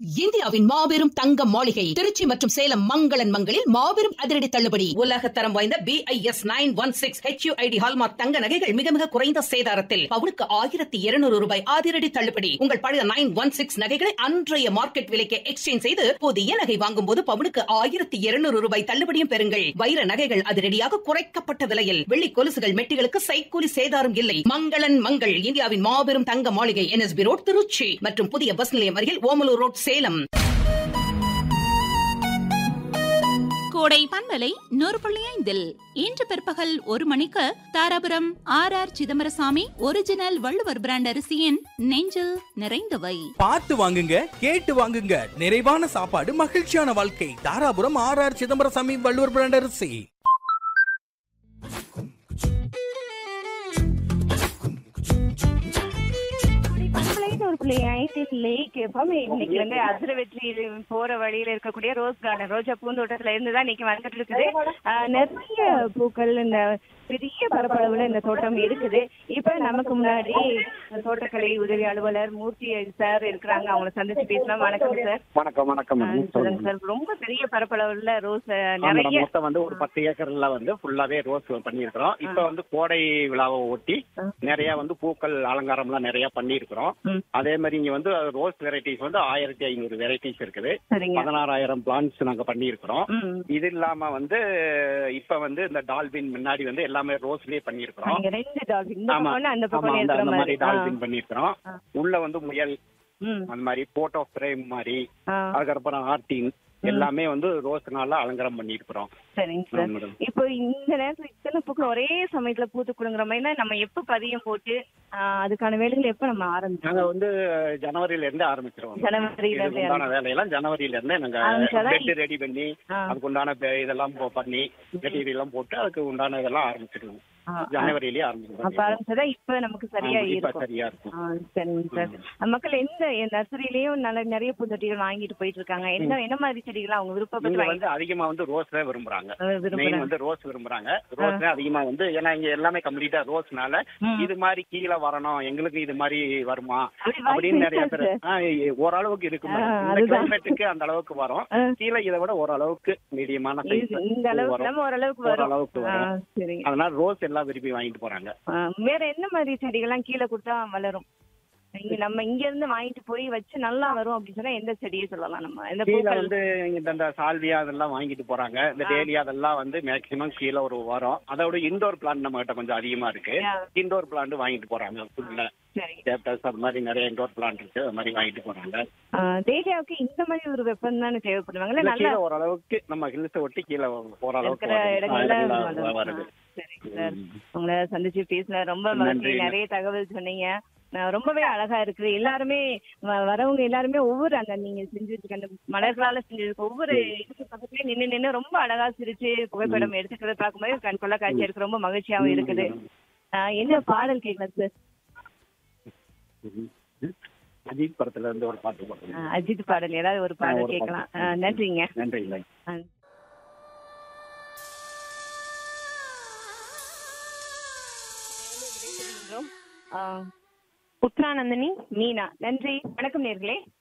இந்தியாவின் மாபெரும் தங்க மாளிகை திருச்சி மற்றும் சேலம் மங்களன் மங்களில் மாபெரும் அதிரடி தள்ளுபடி உலக தரம் வாய்ந்த B I S nine one six HUID hallmark தங்க நகைகள் மிக மிக குறைந்த சேதாரத்தில் பவுனுக்கு ஆயிரத்தி இருநூறு ரூபாய் அதிரடி தள்ளுபடி உங்கள் பழைய நைன் ஒன் சிக்ஸ் நகைகளை அன்றைய மார்க்கெட் விலைக்கு எக்ஸ்சேஞ்ச் செய்து புதிய நகை வாங்கும் போது பவுனுக்கு ஆயிரத்தி இருநூறு ரூபாய் தள்ளுபடியும் பெறுங்கள் வைர நகைகள் அதிரடியாக குறைக்கப்பட்ட விலையில் வெள்ளி கொலுசுகள் மெட்டிகளுக்கு சைக்கூலி சேதாரம் இல்லை மங்களன் மங்கள் இந்தியாவின் மாபெரும் தங்க மாளிகை என்எஸ்பி ரோட் திருச்சி மற்றும் புதிய பஸ் நிலையம் அருகில் ஓமலூர் ரோட் சேலம் கோடை பண்பலை நூறு புள்ளி ஐந்தில் இன்று பிற்பகல் ஒரு மணிக்கு Dharapuram R R Chidambarasamy original Valluvar brand அரிசியின் நெஞ்சில் நிறைந்தவை பார்த்து வாங்குங்க கேட்டு வாங்குங்க நிறைவான சாப்பாடு மகிழ்ச்சியான வாழ்க்கை Dharapuram R R Chidambarasamy Valluvar brand அரிசி ஒரு பிள்ளை ஐடி லேக் எப்பவுமே இன்னைக்கு வந்து அதிர வெற்றி போற வழியில இருக்கக்கூடிய ரோஸ் கார்டன் ரோஜா பூந்தோட்டத்துல இருந்து தான் இன்னைக்கு வந்துட்டு இருக்குது ஆஹ் நிறைய பூக்கள் இந்த பெரிய பரப்பளவுல இந்த தோட்டம் இருக்குது இப்ப நமக்கு முன்னாடி தோட்டக்கலை உதவி அலுவலர் மூர்த்தி சார் இருக்கிறாங்க அவங்கள சந்திச்சு பேசலாம் வணக்கம் சார் வணக்கம் வணக்கம் ஆஹ் மேடம் சொல்லுங்க சொல்லுங்க சார் ரொம்ப பெரிய பரப்பளவுல ரோஸ் ஆமா, மேடம். நிறைய மொத்தம் வந்து ஒரு பத்து ஏக்கர்ல வந்து ஃபுல்லாவே ரோஸ் பண்ணியிருக்கிறோம் இப்ப வந்து கோடை விழாவை ஒட்டி நிறைய வந்து பூக்கள் அலங்காரம் எல்லாம் நிறைய பண்ணியிருக்கிறோம் ம். அதே மாதிரி இங்க வந்து ரோஸ் வெரைட்டிஸ் வந்து ஆயிரத்தி ஐநூறு வெரைட்டிஸ் இருக்குது சரிங்க பதினாறாயிரம் பிளான்ஸ் நாங்க பண்ணியிருக்கிறோம் ம் இது இல்லாம வந்து இப்ப வந்து இந்த டால்பின் முன்னாடி வந்து எல்லாமே ரோஸ்லயே பண்ணியிருக்கிறோம் நீங்க ரெண்டு டால்பின் இந்த ஆமா பக்கம் அந்த ஆமா பக்கம் அந்த இருக்கிற அந்த மாதிரி மாதிரி டால்பின் பண்ணியிருக்கிறோம் ஆ. உள்ள வந்து முயல் ம் அந்த மாதிரி போட்டோ ஃப்ரேம் மாதிரி ஆ அதுக்கப்புறம் ஆர்டின் எல்லாமே வந்து ரோஸ்னால அலங்காரம் பண்ணியிருக்கிறோம் சரிங்க சார் மேடம் இப்போ இந்த நேரத்துல இத்தனை பூக்கள் ஒரே சமயத்துல பூத்து குடுங்குற மாதிரினா நம்ம எப்ப பதியம் போட்டு ஆஹ், அதுக்கான வேலைகள் எப்ப நம்ம நாங்க ஆரம்பிச்சோம் வந்து ஜனவரியில இருந்தே ஆரம்பிச்சிருவோம் ஜனவரியில இதுக்கு இருந்து உண்டான வேலையெல்லாம் ஜனவரியில இருந்தே நாங்க ஆரம்பிச்சாதான் பெட் ரெடி பண்ணி ஆ. அதுக்கு உண்டான பெ- இதெல்லாம் போ- பண்ணி மெட்டீரியல் எல்லாம் போட்டு அதுக்கு உண்டான இதெல்லாம் ஆரம்பிச்சிருவோம் ஆ, ஜனவரியிலேயே அப்ப ஆரம்பிச்சிருவோம் ஆரம்பிச்சதா இப்ப நமக்கு சரியா இப்ப இருக்கும் சரியா இருக்கும் ஆ, சரிங்க சார் மக்கள் எந்த நர்சரியிலயும் நல்ல நிறைய பூந்தொட்டிகள் வாங்கிட்டு போயிட்டு இருக்காங்க என்ன என்ன மாதிரி செடிகள் அவங்க விருப்பப்பட்டு நீங்க வாங்கி வந்து அதிகமா வந்து ரோஸ் தான் விரும்புறாங்க மெயின் விரும்புறாங்க வந்து ரோஸ் விரும்புறாங்க ரோஸ் தான் அதிகமா வந்து ஏன்னா இங்க எல்லாமே கம்ப்ளீட்டா ரோஸ்னால ம். இது மாதிரி கீழே வரணும் எங்களுக்கு இது மாதிரி வருமா அப்படி வாய்ப்பு அப்படின்னு நிறைய இருக்கா பேர் சார்? ஆ, ஓரளவுக்கு இருக்கு ஆ, மேடம். இந்த அதுதான். கிளைமேட்டுக்கு அந்த அளவுக்கு வரும் ஆ. கீழே இதை விட ஓரளவுக்கு மீடியமான இது- சைஸ் இந்த அளவுக்கு வரும் நம்ம ஓரளவுக்கு வரும் ஓரளவுக்கு ஆ, வரும். சரிங்க அதனால ரோஸ் எல்லாம் விரும்பி வாங்கிட்டு போறாங்க ஆ, வேற என்ன மாதிரி செடிகள்லாம் கீழே கொடுத்தா வளரும் இங்க நம்ம இங்க இருந்து வாங்கிட்டு போய் வச்சு நல்லா வரும் அப்படின்னு சொன்னா எந்த செடியை சொல்லலாம் நம்ம எந்த கீழே பூக்கள் வந்து இந்த இந்த சால்வியா அதெல்லாம் வாங்கிட்டு போறாங்க இந்த டேலியா அதெல்லாம் வந்து மேக்சிமம் கீழே ஒரு வரும் அதோட இண்டோர் பிளான்ட் நம்ம கிட்ட கொஞ்சம் அதிகமா இருக்கு ஆ, இண்டோர் பிளான்ட் வாங்கிட்டு போறாங்க ஃபுல்ல சரி கேப்டஸ் அது மாதிரி நிறைய இண்டோர் பிளான்ட் இருக்கு அது மாதிரி வாங்கிட்டு போறாங்க ஆ, டேலியாவுக்கு இந்த மாதிரி ஒரு வெப்பம் தானே தேவைப்படுவாங்கல்ல இல்ல, நல்லா கீழே ஓரளவுக்கு நம்ம ஹில்ஸை ஒட்டி கீழே ஓரளவுக்கு இருக்கிற வருது. ஆ, இடங்கள்ல இடங்கள்ல வளரும். வருது ஆ, சரிங்க சார் உங்களை சந்திச்சு பேசின ரொம்ப மகிழ்ச்சி நன்றி. நிறைய தகவல் சொன்னீங்க ஆ, ரொம்பவே அழகா இருக்குது எல்லாருமே வ- வரவங்க எல்லாருமே ஒவ்வொரு அந்த நீங்க செஞ்சு வச்சுக்க அந்த மலர்களால செஞ்சதுக்கு ஒவ்வொரு இதுக்கு பக்கத்துலயே நின்னு நின்னு ரொம்ப அழகா சிரிச்சு புகைப்படம் எடுத்துக்கிறத பார்க்கும்போது கண் கொள்ள காட்சியா இருக்கு ரொம்ப மகிழ்ச்சியாவும் இருக்குது ஆ, என்ன பாடல் கேட்கலாம் சார் அஜித் படத்துல இருந்து ஒரு பாட்டு ஆ, போட்டுருங்க அஜித் பாடல் ஏதாவது ஒரு ஆ, பாடல் ஒரு கேட்கலாம் பாட்டு. ஆ, நன்றிங்க நன்றி இல்லை ஆ. ஆ, புத்ரானந்தினி மீனா நன்றி வணக்கம் நேர்களே